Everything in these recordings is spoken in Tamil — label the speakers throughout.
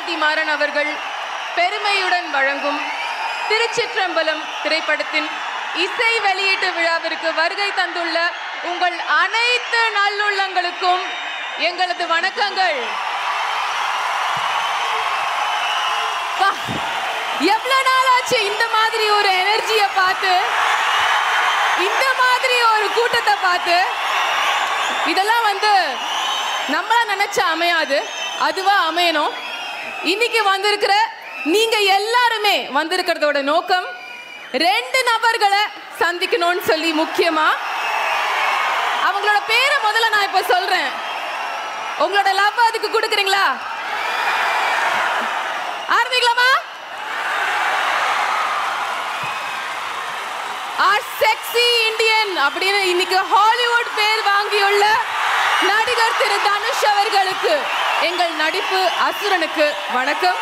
Speaker 1: பாரதி மாறன் அவர்கள் பெருமையுடன் வழங்கும் திருச்சிற்றம்பலம் திரைப்படத்தின் இசை வெளியீட்டு விழாவிற்கு வருகை தந்துள்ள உங்கள் அனைத்து நல்லுள்ளங்களுக்கும் எங்களது வணக்கங்கள் பா, எவ்வளவு நாள் ஆச்சு இந்த மாதிரி ஒரு எனர்ஜியை பார்த்து இந்த மாதிரி ஒரு கூட்டத்தை பார்த்து இதெல்லாம் வந்து நம்மளா நினைச்சா அமையாது அதுவா அமையணும் இன்னைக்கு வந்திருக்கிற நீங்க எல்லாருமே வந்திருக்கிறதோட நோக்கம் ரெண்டு நபர்களை சந்திக்கணும்னு சொல்லி முக்கியமா அவங்களோட பேரை முதல்ல நான் இப்ப சொல்றேன் உங்களோட லவ் அதுக்கு கொடுக்குறீங்களா ஆரம்பிக்கலாமா ஆர் செக்ஸி இந்தியன் அப்படின்னு இன்னைக்கு ஹாலிவுட் பேர் வாங்கியுள்ள நடிகர் திரு தனுஷ் அவர்களுக்கு எங்கள் நடிப்பு அசுரனுக்கு வணக்கம்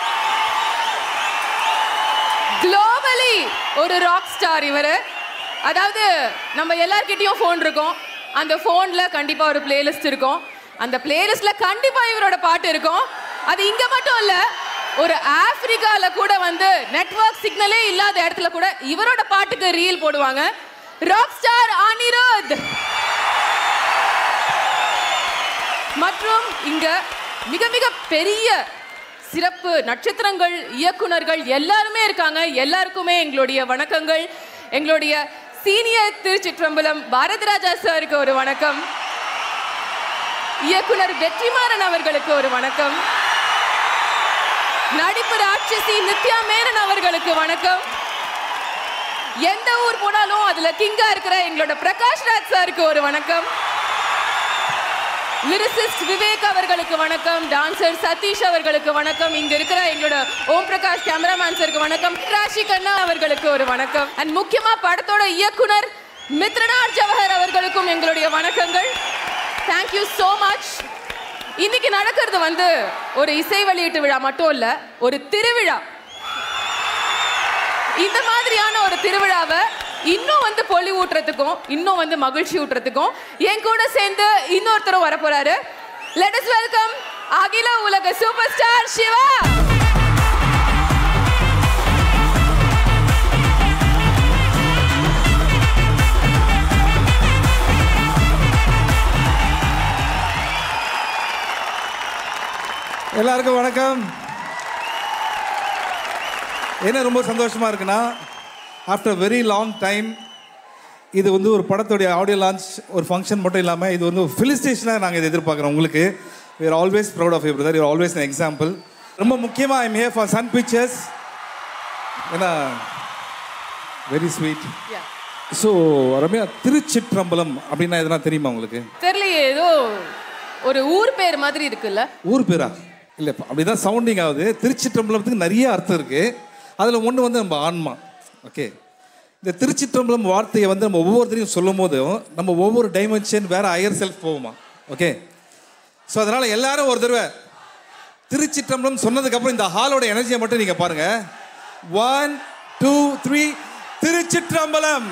Speaker 1: குளோபலி ஒரு ராக் ஸ்டார் இவர் அதாவது நம்ம எல்லார்கிட்டயும் ஃபோன் இருக்கும் அந்த ஃபோனில் கண்டிப்பாக ஒரு பிளேலிஸ்ட் இருக்கும் அந்த பிளேலிஸ்ட்ல கண்டிப்பாக இவரோட பாட்டு இருக்கும் அது இங்கே மட்டும் இல்லை ஒரு ஆப்பிரிக்கால கூட வந்து நெட்வொர்க் சிக்னலே இல்லாத இடத்துல கூட இவரோட பாட்டுக்கு ரீல் போடுவாங்க ராக் ஸ்டார் அனிருத் மற்றும் இங்க மிக மிக பெரிய சிறப்பு நட்சத்திரங்கள் இயக்குனர்கள் எல்லாருமே இருக்காங்க எல்லாருக்குமே எங்களுடைய வணக்கங்கள் எங்களுடைய சீனியர் திருச்சிற்றம்பலம் பாரதிராஜா சாருக்கு ஒரு வணக்கம் இயக்குனர் வெற்றிமாறன் அவர்களுக்கு ஒரு வணக்கம் நடிப்பு ராட்சசி நித்யா மேனன் அவர்களுக்கு வணக்கம் எந்த ஊர் போனாலும் அதுல கிங்கா இருக்கிற எங்களோட பிரகாஷ் ராஜ் சாருக்கு ஒரு வணக்கம் லிரிசிஸ்ட் விவேக் அவர்களுக்கு வணக்கம் டான்சர் சதீஷ் அவர்களுக்கு வணக்கம் இங்க இருக்கிற எங்களோட ஓம் பிரகாஷ் கேமராமேன் சாருக்கு வணக்கம் ராஷி கண்ணா அவர்களுக்கு ஒரு வணக்கம் அண்ட் முக்கியமா படத்தோட இயக்குனர் மித்ரனார் ஜவஹர் அவர்களுக்கும் எங்களுடைய வணக்கங்கள் தேங்க்யூ so மச் இன்னைக்கு நடக்கிறது வந்து ஒரு இசை வெளியீட்டு விழா மட்டும் இல்ல ஒரு திருவிழா இந்த மாதிரியான ஒரு திருவிழாவை இன்னும் வந்து பொலி ஊட்டுறதுக்கும் இன்னும் வந்து மகிழ்ச்சி ஊட்டுறதுக்கும் என் கூட சேர்ந்து இன்னொருத்தரும் வர போறாரு லெட் அஸ் வெல்கம் அகில உலக சூப்பர் ஸ்டார் சிவா
Speaker 2: எல்லாருக்கும் வணக்கம் என்ன ரொம்ப சந்தோஷமா இருக்குன்னா ஆஃப்டர் வெரி லாங் டைம் இது வந்து ஒரு படத்துடைய ஆடியோ லான்ச் ஒரு ஃபங்க்ஷன் மட்டும் இல்லாமல் இது வந்து ஒரு ஃபில் ஸ்டேஷனாக நாங்கள் இதை எதிர்பார்க்குறோம் உங்களுக்கு we are always proud of you brother you always an example ரொம்ப முக்கியமாக I'm here for Sun Pictures ஏன்னா very sweet so Ramya Thiruchitrambalam அப்படின்னா எதனா தெரியுமா உங்களுக்கு
Speaker 1: தெரியலையே ஏதோ ஒரு ஊர் பேர் மாதிரி இருக்குல்ல
Speaker 2: ஊர் பேரா இல்லை அப்படிதான் சவுண்டிங் ஆகுது திருச்சிற்றம்பலத்துக்கு நிறைய அர்த்தம் இருக்கு அதில் ஒன்று வந்து நம்ம ஆன்மா ஓகே இந்த திருச்சிற்றம்பலம் வார்த்தையை வந்து நம்ம ஒவ்வொருத்தரையும் சொல்லும் போதும் நம்ம ஒவ்வொரு டைமென்ஷன் வேற ஹையர் செல்ஃப் போவோமா ஓகே ஸோ அதனால எல்லாரும் ஒரு தடவை திருச்சிற்றம்பலம் சொன்னதுக்கப்புறம் இந்த ஹாலோட எனர்ஜியை மட்டும் நீங்கள் பாருங்க ஒன் டூ த்ரீ திருச்சிற்றம்பலம்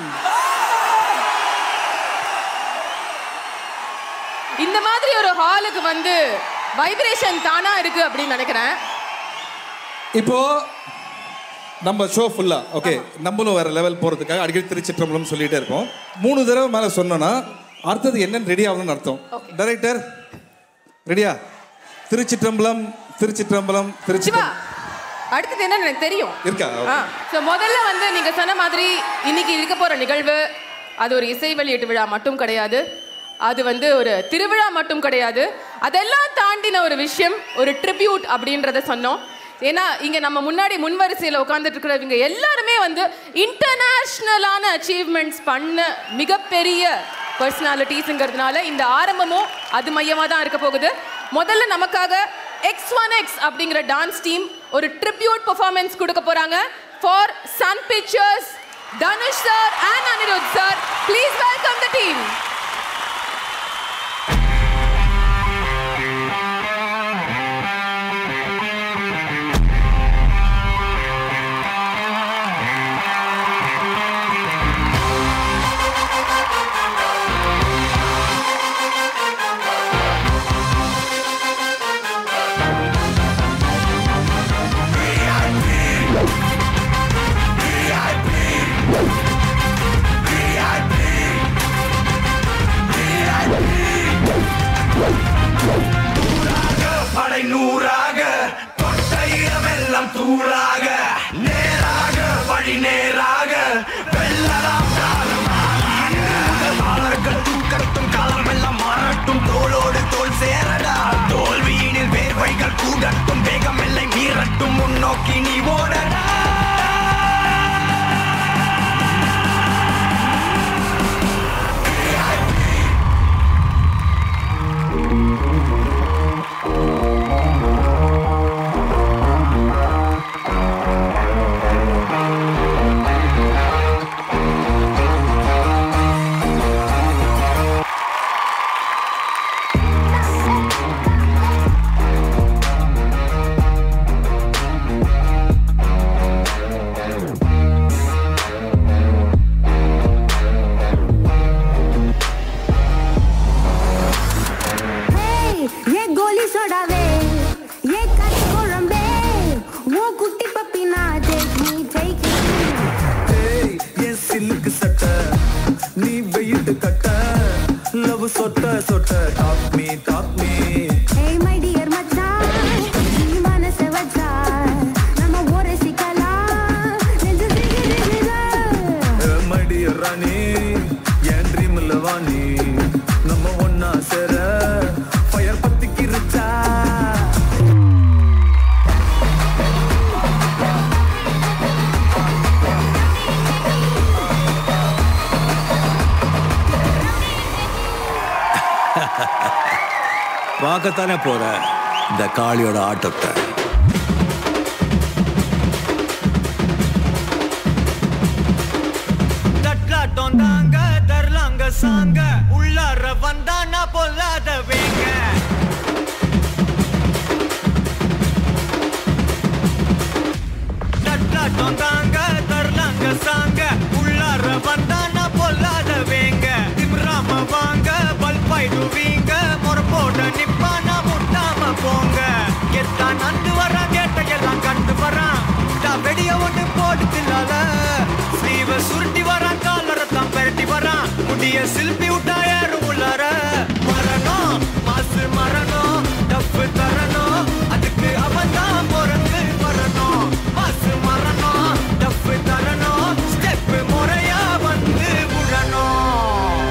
Speaker 1: இந்த மாதிரி ஒரு ஹாலுக்கு வந்து வைப்ரேஷன் தானா இருக்கு அப்படின்னு நினைக்கிறேன்
Speaker 2: இப்போ நம்ம ஷோ ஃபுல்லா ஓகே நம்மளும் வேற லெவல் போறதுக்காக அடிக்கடி திருச்சிற்றம்பலம் சொல்லிட்டே இருப்போம் மூணு தடவை மேல சொன்னோன்னா அடுத்தது என்னன்னு ரெடி ஆகணும்னு அர்த்தம் டைரக்டர் ரெடியா திருச்சிற்றம்பலம் திருச்சிற்றம்பலம்
Speaker 1: சிவா
Speaker 2: திருச்சிற்றம்பலம்
Speaker 1: அடுத்தது என்னன்னு எனக்கு தெரியும்
Speaker 2: இருக்கா
Speaker 1: ஆ ஸோ முதல்ல வந்து நீங்க சொன்ன மாதிரி இன்னைக்கு இருக்க போற நிகழ்வு அது ஒரு இசை வெளியீட்டு விழா மட்டும் கிடையாது அது வந்து ஒரு திருவிழா மட்டும் கிடையாது அதெல்லாம் தாண்டின ஒரு விஷயம் ஒரு ட்ரிபியூட் அப்படின்றத சொன்னோம் ஏன்னா இங்க நம்ம முன்னாடி முன்வரிசையில் உட்காந்துட்டு இருக்கிறவங்க எல்லாருமே வந்து இன்டர்நேஷ்னலான அச்சீவ்மெண்ட்ஸ் பண்ண மிகப்பெரிய பர்சனாலிட்டிஸுங்கிறதுனால இந்த ஆரம்பமும் அது மையமாக தான் இருக்க போகுது முதல்ல நமக்காக எக்ஸ் ஒன் எக்ஸ் அப்படிங்கிற டான்ஸ் டீம் ஒரு ட்ரிபியூட் பெர்ஃபார்மன்ஸ் கொடுக்க போறாங்க for Sun Pictures Dhanush sir and Anirudh sir please welcome the team
Speaker 3: பார்க்கத்தானே போற இந்த காளியோட ஆட்டத்தை
Speaker 4: தட்லாட்டம் தாங்க தரலாங்க சாங்க உள்ளார வந்தா நான் பொல்லாத வேங்க தட்லாட்டம் தாங்க தரலாங்க சாங்க உள்ளார வந்தா நான் பொல்லாத வேங்க திம்ராம வாங்க பல்பாயிடுவீங்க முறப்போட நிப்பா நான் முட்டாம போங்க எத்தான் நந்து வரான் கேட்ட எல்லாம் கண்டு வரான் நான் வெடிய ஒண்ணு போட்டு தில்லால ஸ்லீவ சுருட்டி வரான் காலரை தான் பெரட்டி வரான் முடிய சில்பி விட்டா ஏறும் உள்ளார மரணம் மாசு மரணம் டப்பு தரணும் அதுக்கு அவன் தான் பிறந்து வரணும் மாசு மரணம் டப்பு தரணும் ஸ்டெப் முறையா வந்து விழணும்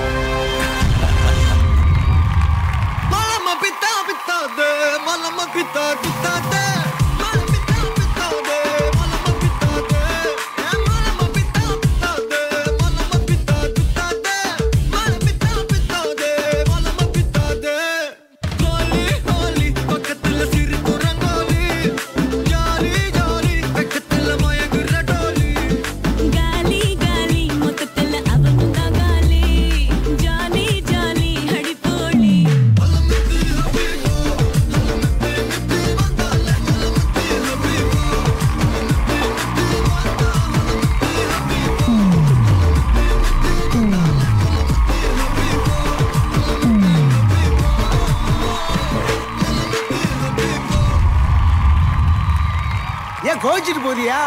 Speaker 4: மலம பித்தா பித்தாது மலம பித்தா பித்தாது மலம பித்தா பித்தாது மலம பித்தாது ஏ மலம பித்தா பித்தாது மலம பித்தா பித்தாது மலம பித்தா பித்தாது மலம பித்தாது கோலி கோலி பக்கத்துல சிறு குரங்கோலி ஜாலி ஜாலி பக்கத்துல மயங்குற டோலி
Speaker 5: ಗಾಲಿ ಗಾಲಿ ಮೊತ್ತಲ್ಲ ಅವನು ಗಾಲಿ ಜಾಲಿ ಜಾಲಿ ಹಡಿತೋಳಿ
Speaker 6: ஏன் கோச்சிட்டு போறியா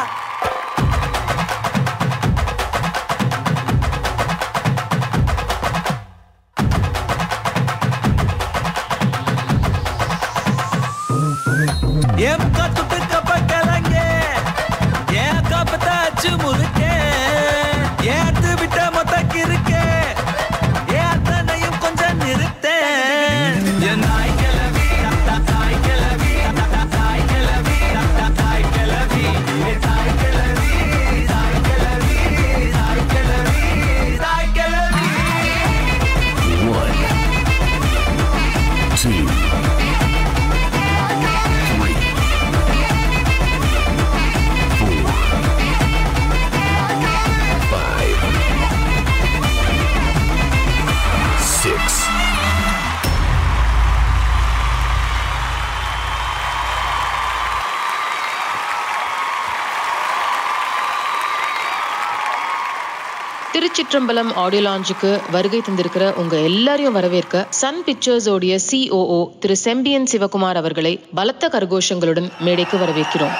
Speaker 4: ஏன் கத்துட்டு கப்பக்கலங்க ஏன் கப்பத்தாச்சு முறுக்க ஏத்து விட்ட மொத்தக்கு இருக்க ஏன் அத்தனையும் கொஞ்சம் நிறுத்த என் நாய் கிளவி தாய் கிளவி தாய் கிளவி தாய் கிளவி தாய் கிளவி தாய் கிளவி தாய் கிளவி தாய் கிளவி
Speaker 3: One, two, three, four, five, six.
Speaker 7: Thiruchitrambalam audio லான்ச்சுக்கு வருகை தந்திருக்கிற உங்க எல்லாரையும் வரவேற்க சன் பிக்சர்ஸோடைய சிஓஓ திரு செம்பியன் சிவகுமார் அவர்களை பலத்த கரகோஷங்களுடன் மேடைக்கு வரவேற்கிறோம்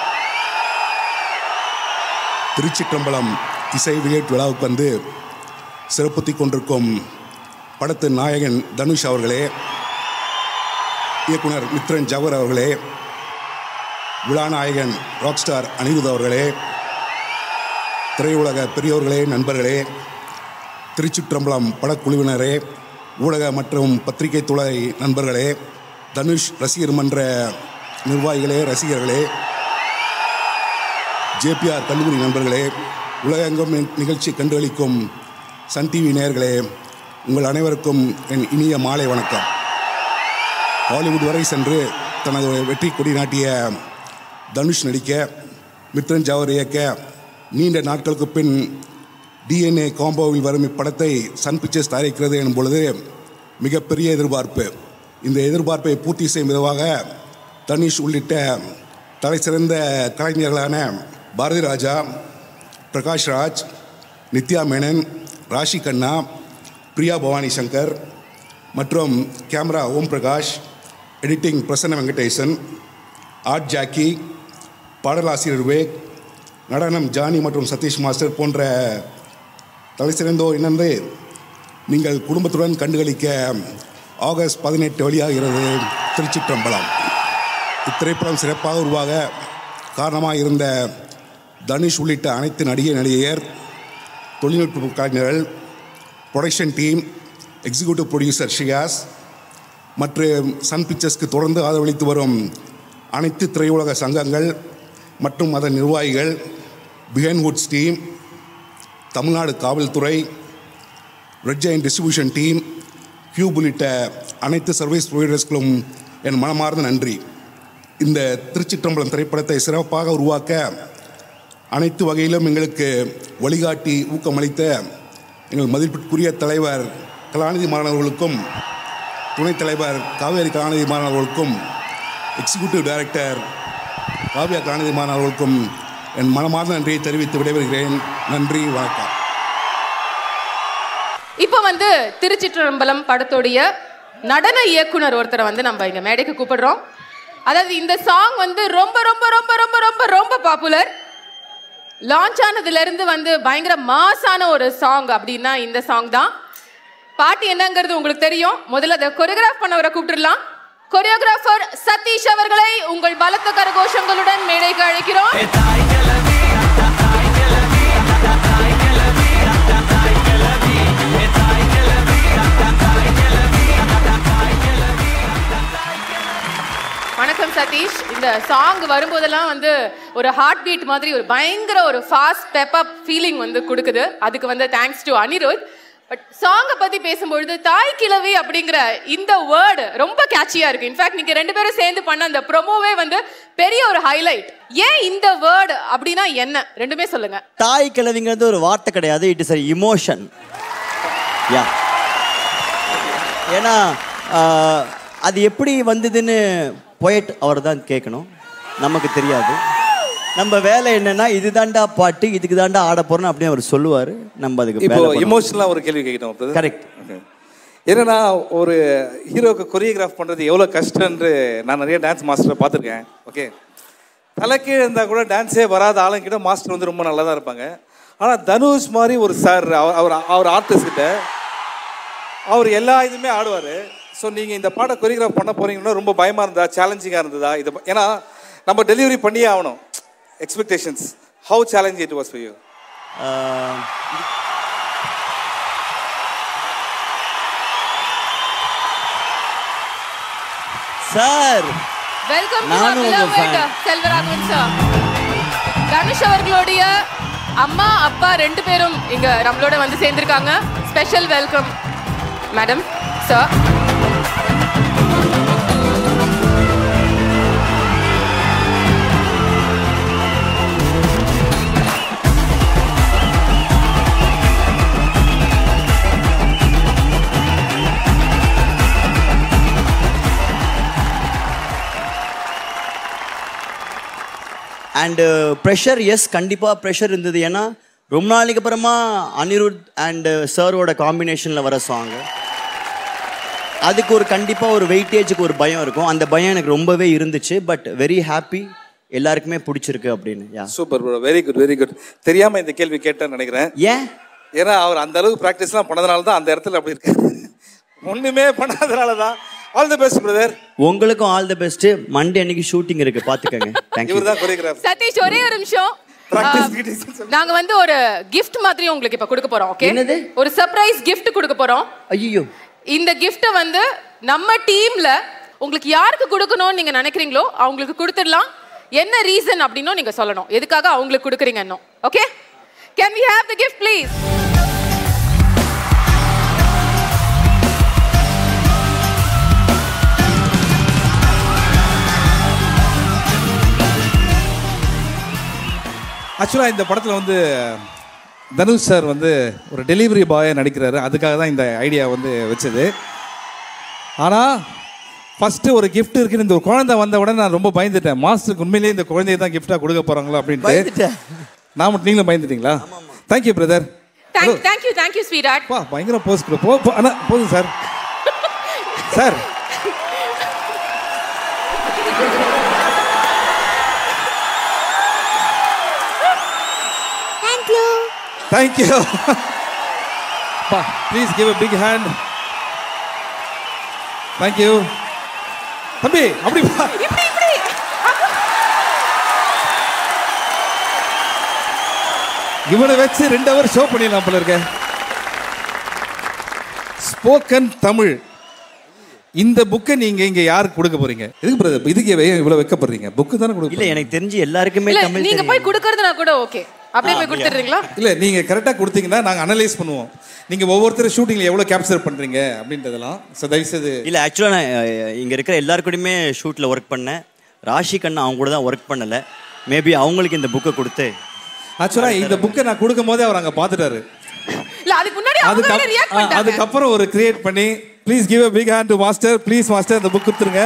Speaker 8: திருச்சிற்றம்பலம் இசை விளையாட்டு விழாவுக்கு வந்து சிறப்புத்திக் கொண்டிருக்கும் படத்து நாயகன் தனுஷ் அவர்களே இயக்குனர் மித்ரன் ஜவஹர் அவர்களே விழா நாயகன் ராக்ஸ்டார் அனிருத் அவர்களே திரையுலக பெரியோர்களே நண்பர்களே திருச்சிற்றம்பலம் படக்குழுவினரே ஊடக மற்றும் பத்திரிகை துறை நண்பர்களே தனுஷ் ரசிகர் மன்ற நிர்வாகிகளே ரசிகர்களே ஜேபிஆர் கல்லூரி நண்பர்களே உலகெங்கும் நி- நிகழ்ச்சி கண்டுகளிக்கும் சன் டிவி நேயர்களே உங்கள் அனைவருக்கும் என் இனிய மாலை வணக்கம் ஹாலிவுட் வரை சென்று தனது வெற்றி கொடி நாட்டிய தனுஷ் நடிக்க மித்ரன் ஜவஹர் இயக்க நீண்ட நாட்களுக்கு பின் டிஎன்ஏ காம்போவில் வரும் இப்படத்தை சன் பிக்சர்ஸ் தயாரிக்கிறது எனும் பொழுது மிகப்பெரிய எதிர்பார்ப்பு இந்த எதிர்பார்ப்பை பூர்த்தி செய்யும் விதமாக தனுஷ் உள்ளிட்ட தலைசிறந்த கலைஞர்களான பாரதி ராஜா பிரகாஷ் ராஜ் நித்யா மேனன் ராஷி கண்ணா பிரியா பவானி சங்கர் மற்றும் camera Om Prakash editing Prasanna Venkatesan art Jacki பாடலாசிரியர் விவேக் நடனம் ஜானி மற்றும் சதீஷ் மாஸ்டர் போன்ற தலைசிறந்தோர் இணைந்து நீங்கள் குடும்பத்துடன் கண்டுகளிக்க ஆகஸ்ட் பதினெட்டு வெளியாகிறது திருச்சிற்றம்பலம் இத்திரைப்படம் சிறப்பாக உருவாக காரணமாக இருந்த தனுஷ் உள்ளிட்ட அனைத்து நடிகை நடிகையர் தொழில்நுட்ப கலைஞர்கள் production team executive producer Shiyas மற்றும் சன் பிக்சர்ஸ்க்கு தொடர்ந்து ஆதரவளித்து வரும் அனைத்து திரையுலக சங்கங்கள் மற்றும் அதன் நிர்வாகிகள் பிஹன்வுட்ஸ் டீம் தமிழ்நாடு காவல்துறை Red Giant distribution team Qube உள்ளிட்ட அனைத்து சர்வீஸ் ப்ரொவைடர்ஸ்களும் என் மனமார்ந்த நன்றி இந்த திருச்சிற்றம்பலம் திரைப்படத்தை சிறப்பாக உருவாக்க அனைத்து வகையிலும் எங்களுக்கு வழிகாட்டி ஊக்கமளித்த எங்கள் மதிப்பிற்குரிய தலைவர் கலாநிதி மாணவர்களுக்கும் துணைத் தலைவர் காவேரி கலாநிதி மாணவர்களுக்கும் எக்ஸிக்யூட்டிவ் டைரக்டர் காவியா கலாநிதி மாணவர்களுக்கும் என் மனமார்ந்த நன்றியை தெரிவித்து விடைபெறுகிறேன் நன்றி வணக்கம்
Speaker 1: இப்போ வந்து திருச்சிற்றம்பலம் படத்துடைய நடன இயக்குனர் ஒருத்தரை வந்து நம்ம இங்க மேடைக்கு கூப்பிடுறோம் அதாவது இந்த சாங் வந்து ரொம்ப ரொம்ப ரொம்ப ரொம்ப ரொம்ப ரொம்ப பாப்புலர் லான்ச் ஆனதுல இருந்து வந்து பயங்கர மாசான ஒரு சாங் அப்படின்னா இந்த சாங் தான் பாட்டு என்னங்கிறது உங்களுக்கு தெரியும் முதல்ல அதை கொரியோகிராஃப் பண்ணவரை கூப்பிட்டுடலாம் கொரியோகிராஃபர் சதீஷ் அவர்களை உங்கள் பலத்த கரகோஷங்களுடன் மேடைக்கு அழைக்கிறோம் வணக்கம் சதீஷ் இந்த சாங் வரும்போதெல்லாம் வந்து ஒரு ஹார்ட் பீட் மாதிரி ஒரு பயங்கர ஒரு ஃபாஸ்ட் பெப்பப் ஃபீலிங் வந்து கொடுக்குது அதுக்கு வந்து தேங்க்ஸ் டு அனிருத் பட் சாங்கை பத்தி பேசும்பொழுது தாய் கிழவி அப்படிங்கிற இந்த வேர்டு ரொம்ப கேட்சியா இருக்கு இன்ஃபேக்ட் நீங்க ரெண்டு பேரும் சேர்ந்து பண்ண அந்த ப்ரொமோவே வந்து பெரிய ஒரு ஹைலைட் ஏன் இந்த வேர்டு அப்படின்னா என்ன ரெண்டுமே சொல்லுங்க
Speaker 9: தாய் கிழவிங்கிறது ஒரு வார்த்தை கிடையாது it is a emotion yeah ஏன்னா ஆஹ், அது எப்படி வந்ததுன்னு பொயட் அவர் தான் கேட்கணும் நமக்கு தெரியாது நம்ம வேலை என்னன்னா இதுதான்டா பாட்டு இதுக்கு தாண்டா ஆட போறோம் அப்படின்னு அவர் சொல்லுவார் நம்ம அதுக்கு
Speaker 2: இப்போ இமோஷனலாக ஒரு கேள்வி கேட்கணும்
Speaker 9: கரெக்ட்
Speaker 2: என்னன்னா ஒரு ஹீரோக்கு கொரியோகிராஃப் பண்ணுறது எவ்வளோ கஷ்டம்ன்று நான் நிறைய டான்ஸ் மாஸ்டரை பார்த்துருக்கேன் ஓகே தலைக்கீழே இருந்தால் கூட டான்ஸே வராத ஆளுங்கிட்ட மாஸ்டர் வந்து ரொம்ப நல்லா தான் இருப்பாங்க ஆனால் தனுஷ் மாதிரி ஒரு சார் அவர் அவர் அவர் ஆர்டிஸ்ட் கிட்ட அவர் எல்லா இதுவுமே ஆடுவார் ஸோ நீங்கள் இந்த பாட்டை கொரியோகிராஃப் பண்ண போறீங்கன்னா ரொம்ப பயமாக இருந்தா சேலஞ்சிங்காக இருந்ததா இது ஏன்னா நம்ம டெலிவரி பண்ணியே ஆகணும் expectations how challenge it was for you
Speaker 9: sir
Speaker 1: welcome
Speaker 9: நானும் உங்க fan.
Speaker 1: செல்வராகவன் சார் தனுஷ் அவர்களுடைய அம்மா அப்பா ரெண்டு பேரும் இங்க நம்மளோட வந்து சேர்ந்திருக்காங்க special welcome madam sir
Speaker 9: and pressure yes கண்டிப்பாக ப்ரெஷர் இருந்தது ஏன்னா ரொம்ப நாளைக்கு அப்புறமா அனிருத் அண்டு சாரோட காம்பினேஷனில் வர சாங் அதுக்கு ஒரு கண்டிப்பாக ஒரு வெயிட்டேஜுக்கு ஒரு பயம் இருக்கும் அந்த பயம் எனக்கு ரொம்பவே இருந்துச்சு பட் வெரி ஹாப்பி எல்லாருக்குமே பிடிச்சிருக்கு அப்படின்னு yeah
Speaker 2: super bro very good very good தெரியாம இந்த கேள்வி கேட்டேன்னு நினைக்கிறேன்
Speaker 9: ஏன்
Speaker 2: ஏன்னா அவர் அந்த அளவுக்கு ப்ராக்டிஸ்லாம் பண்ணதுனால தான் அந்த இடத்துல அப்படி இருக்கு ஒண்ணுமே பண்ணாதனால தான் ஆல் தி பெஸ்ட் பிரதர்
Speaker 9: உங்களுக்கும் ஆல் தி பெஸ்ட் மண்டே அன்னைக்கு ஷூட்டிங் இருக்கு பாத்துக்கங்க தேங்க்யூ
Speaker 2: இவர் தான் கொரியோகிராஃபர்
Speaker 1: சதீஷ் ஒரே ஒரு நிமிஷம்
Speaker 2: Practice
Speaker 1: ஆ,
Speaker 2: details சொல்லு.
Speaker 1: நாங்க வந்து ஒரு gift மாதிரி உங்களுக்கு இப்ப கொடுக்க போறோம் ஓகே
Speaker 9: என்னது?
Speaker 1: ஒரு சர்ப்ரைஸ் gift கொடுக்க போறோம்
Speaker 9: ஐயோ
Speaker 1: இந்த gift வந்து நம்ம டீம்ல உங்களுக்கு யாருக்கு கொடுக்கணும்னு நீங்க நினைக்கிறீங்களோ அவங்களுக்கு கொடுத்துடலாம் என்ன ரீசன் அப்படின்னும் நீங்க சொல்லணும் எதுக்காக அவங்களுக்கு கொடுக்குறீங்க இன்னும் okay can we have the gift please
Speaker 2: ஆக்சுவலாக இந்த படத்தில் வந்து தனுஷ் சார் வந்து ஒரு டெலிவரி பாயாக நடிக்கிறாரு அதுக்காக தான் இந்த ஐடியா வந்து வச்சது ஆனால் ஃபஸ்ட்டு ஒரு gift இருக்குன்னு இந்த ஒரு குழந்தை வந்த உடனே நான் ரொம்ப பயந்துட்டேன் மாஸ்டருக்கு உண்மையிலேயே இந்த குழந்தைய தான் கிஃப்டாக கொடுக்க போகிறாங்களோ அப்படின்ட்டு
Speaker 9: பயந்துட்டேன்.
Speaker 2: நான் மட்டும் நீங்களும் பயந்துட்டீங்களா thank you brother
Speaker 1: thank thank you thank you sweet
Speaker 2: பா பயங்கர போஸ்ட் போ போ- அண்ணா போதும் சார் சார் தேங்க்யூ பா please give a big hand thank you தம்பி அப்படி பா
Speaker 1: இப்படி இப்படி
Speaker 2: இவனை வச்சு ரெண்டு ஹவர் ஷோ பண்ணிடலாம் போல இருக்க ஸ்போக்கன் தமிழ் இந்த புக்கை நீங்க இங்க யாருக்கு கொடுக்க போறீங்க எதுக்கு பிரதர் இதுக்கு ஏன் இவ்வளவு வைக்கப்படுறீங்க புக்கு தானே கொடுக்க
Speaker 9: இல்ல எனக்கு தெரிஞ்சு எல்லாருக்குமே
Speaker 1: இல்ல
Speaker 9: தமிழ்
Speaker 1: நீங்க
Speaker 9: தெரியும்
Speaker 1: போய் கொடுக்கறதுனா கூட ஓகே அப்படியே போய் கொடுத்துடுறீங்களா
Speaker 2: இல்ல நீங்க கரெக்டா கொடுத்தீங்கன்னா நாங்க அனலைஸ் பண்ணுவோம் நீங்க ஒவ்வொருத்தர் ஷூட்டிங்ல எவ்வளவு கேப்சர் பண்றீங்க அப்படின்றதெல்லாம் ஸோ தயவுசெய்து
Speaker 9: இல்லை ஆக்சுவலாக நான் அஹ், இங்க இருக்கிற எல்லாரு கூடயுமே ஷூட்டில் ஒர்க் பண்ணேன் ராஷி கண்ணா அவங்க கூட தான் ஒர்க் பண்ணலை மேபி அவங்களுக்கு இந்த புக்கை கொடுத்து
Speaker 2: ஆக்சுவலா இந்த புக்கை நான் கொடுக்கும் போதே அவர் அங்க பாத்துட்டாரு
Speaker 1: இல்ல அதுக்கு முன்னாடி அவங்க
Speaker 2: அதுக்கு
Speaker 1: ரியாக்ட்
Speaker 2: அப்- ஆ,
Speaker 1: பண்ணிட்டாங்க
Speaker 2: அதுக்கப்புறம் ஒரு கிரியேட் பண்ணி please give a big hand to master please master இந்த புக் கொடுத்துருங்க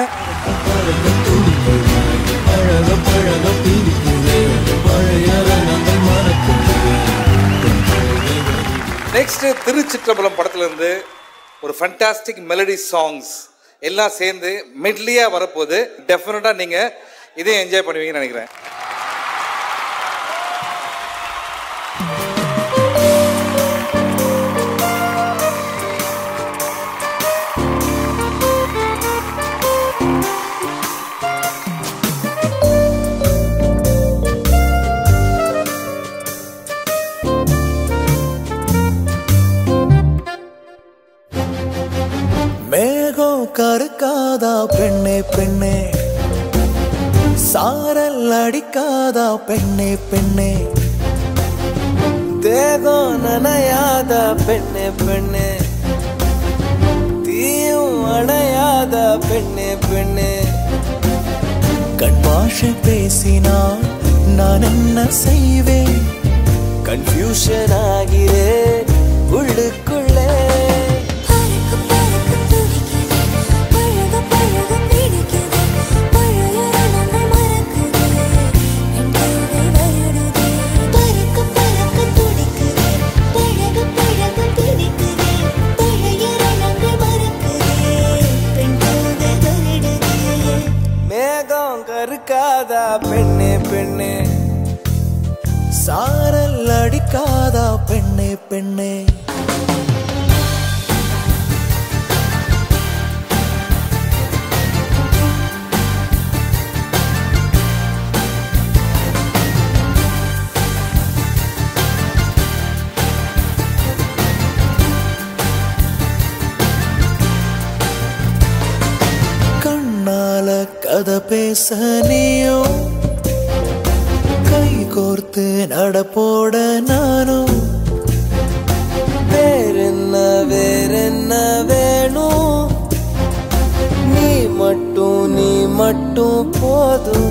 Speaker 2: நெக்ஸ்ட் திருச்சிற்றம்பலம் படத்துல இருந்து ஒரு ஃபண்டாஸ்டிக் மெலடி சாங்ஸ் எல்லாம் சேர்ந்து மெட்லியா வரப்போகுது டெஃபினட்டா நீங்க இதையும் என்ஜாய் பண்ணுவீங்கன்னு நினைக்கிறேன்
Speaker 10: மேகம் கருக்காதா பெண்ணே பெண்ணே சாரல் அடிக்காதா பெண்ணே பெண்ணே தேகம் நனையாத பெண்ணே பெண்ணே தீயும் அணையாத பெண்ணே பெண்ணே கண் பாஷை பேசினால் நான் என்ன செய்வேன் கன்ஃபியூஷன் ஆகிறேன் உள்ளுக்குள்ளே மேகம் கருக்காதா பெண்ணே பெண்ணே சாரல் அடிக்காதா பெண்ணே பெண்ணே கண்ணால கதை பேச நீயும் கை கோர்த்து நடப்போட நானும் வேறென்ன வேறென்ன வேணும் நீ மட்டும் நீ மட்டும் போதும்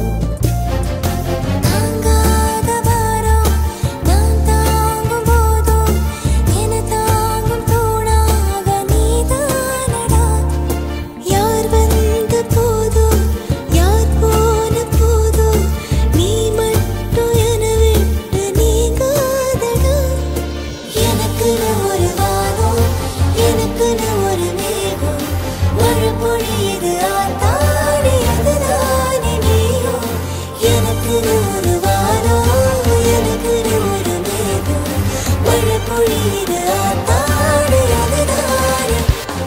Speaker 5: யார் வந்து போதும் யார் போன போதும் நீ மட்டும் என விட்டு நீங்காதடா எனக்கு ஒரு வானம் எனக்கு ஒரு மேகம் மழை பொழியுது ஆத்தாடி அதுதானே நீயும் எனக்கு ஒரு வானம் எனக்கு ஒரு மேகம் மழை பொழியுது ஆத்தாடி அதுதானே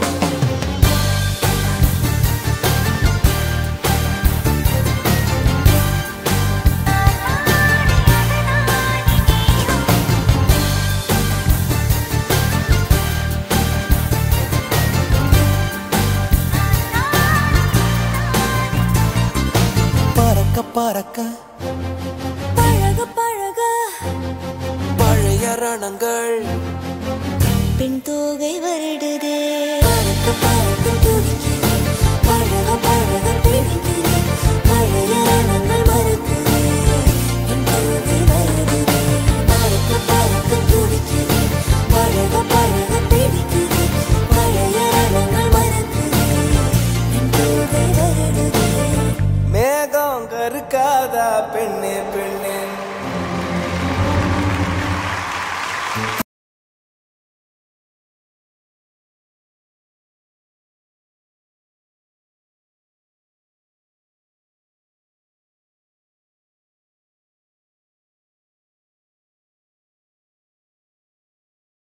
Speaker 10: பறக்க பறக்க
Speaker 5: பழக பழக
Speaker 10: பழைய ரணங்கள்
Speaker 5: பின் தோகை வருடுதே பறக்க பறக்க துடிக்குது பழக பழக பிடிக்குது பழைய ரணங்கள் மறக்குது பின் தோகை வருடுதே பறக்க பறக்க துடிக்குது பழக பழக பிடிக்குது பழைய ரணங்கள் மறக்குது பின் தோகை வருடுதே
Speaker 10: மேகம் கருக்காதா பெண்ணே பெண்ணே